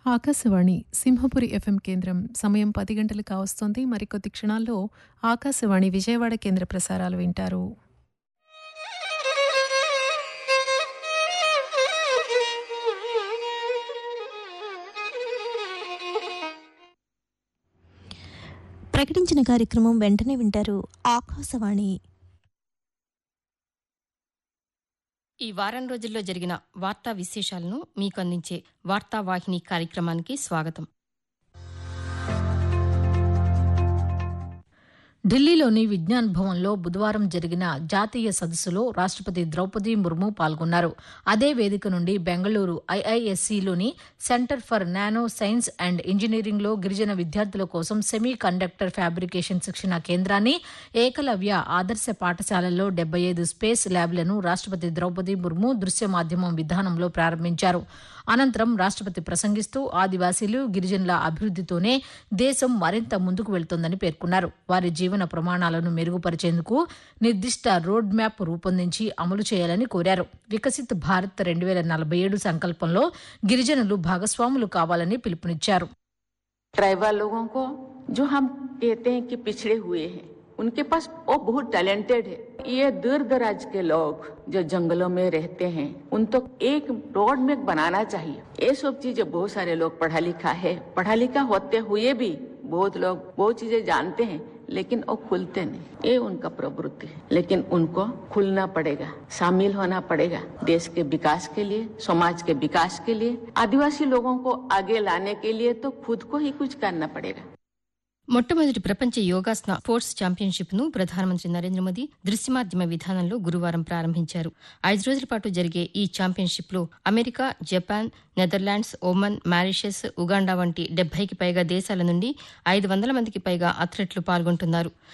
Akashvani Simhapuri FM కేంద్రం సమయం పది గంటలు కావస్తోంది మరికొద్ది క్షణాల్లో ఆకాశవాణి విజయవాడ కేంద్ర ప్రసారాలు వింటారు ప్రకటించిన కార్యక్రమం వెంటనే వింటారు ఆకాశవాణి ఈ వారం రోజుల్లో జరిగిన వార్తా విశేషాలను మీకు అందించే వార్తావాహిని కార్యక్రమానికి స్వాగతం ఢిల్లీలోని విజ్ఞాన్ భవన్లో బుధవారం జరిగిన జాతీయ సదస్సులో రాష్ట్రపతి ద్రౌపది ముర్ము పాల్గొన్నారు అదే వేదిక నుండి బెంగళూరు ఐఐఎస్సిలోని centre for nano science and ఇంజనీరింగ్లో గిరిజన విద్యార్థుల కోసం సెమీ కండక్టర్ ఫ్యాబ్రికేషన్ శిక్షణ కేంద్రాన్ని ఏకలవ్య ఆదర్శ పాఠశాలల్లో డెబ్బై ఐదు స్పేస్ ల్యాబ్లను రాష్ట్రపతి ద్రౌపది ముర్ము దృశ్య మాధ్యమం విధానంలో ప్రారంభించారు అనంతరం రాష్ట్రపతి ప్రసంగిస్తూ ఆదివాసీలు గిరిజనుల అభివృద్దితోనే దేశం మరింత ముందుకు వెళ్తోందని పేర్కొన్నారు వారి జీవన ప్రమాణాలను మెరుగుపరిచేందుకు నిర్దిష్ట రోడ్ మ్యాప్ రూపొందించి అమలు చేయాలని కోరారు వికసిత్ భారత్ రెండు వేల నలభై ఏడు సంకల్పంలో గిరిజనులు భాగస్వాములు కావాలని పిలుపునిచ్చారు ट्राइबल लोगों को जो हम कहते हैं कि पिछड़े हुए हैं उनके पास वो बहुत टैलेंटेड है ये दूर दराज के लोग जो जंगलों में रहते हैं उन तो एक रोड में बनाना चाहिए ये सब चीजें बहुत सारे लोग पढ़ा लिखा है पढ़ा लिखा होते हुए भी बहुत लोग बहुत चीजें जानते हैं लेकिन वो खुलते नहीं ये उनका प्रवृत्ति है लेकिन उनको खुलना पड़ेगा शामिल होना पड़ेगा देश के विकास के लिए समाज के विकास के लिए आदिवासी लोगों को आगे लाने के लिए तो खुद को ही कुछ करना पड़ेगा మొట్టమొదటి ప్రపంచ యోగాసన స్పోర్ట్స్ ఛాంపియన్షిప్ ను ప్రధానమంత్రి నరేంద్ర మోదీ దృశ్యమాధ్యమ విధానంలో గురువారం ప్రారంభించారు ఐదు రోజుల పాటు జరిగే ఈ ఛాంపియన్షిప్ లో America Japan Netherlands Oman Mauritius Uganda వంటి డెబ్బైకి పైగా దేశాల నుండి ఐదు వందల మందికి పైగా అథ్లెట్లు పాల్గొంటున్నారు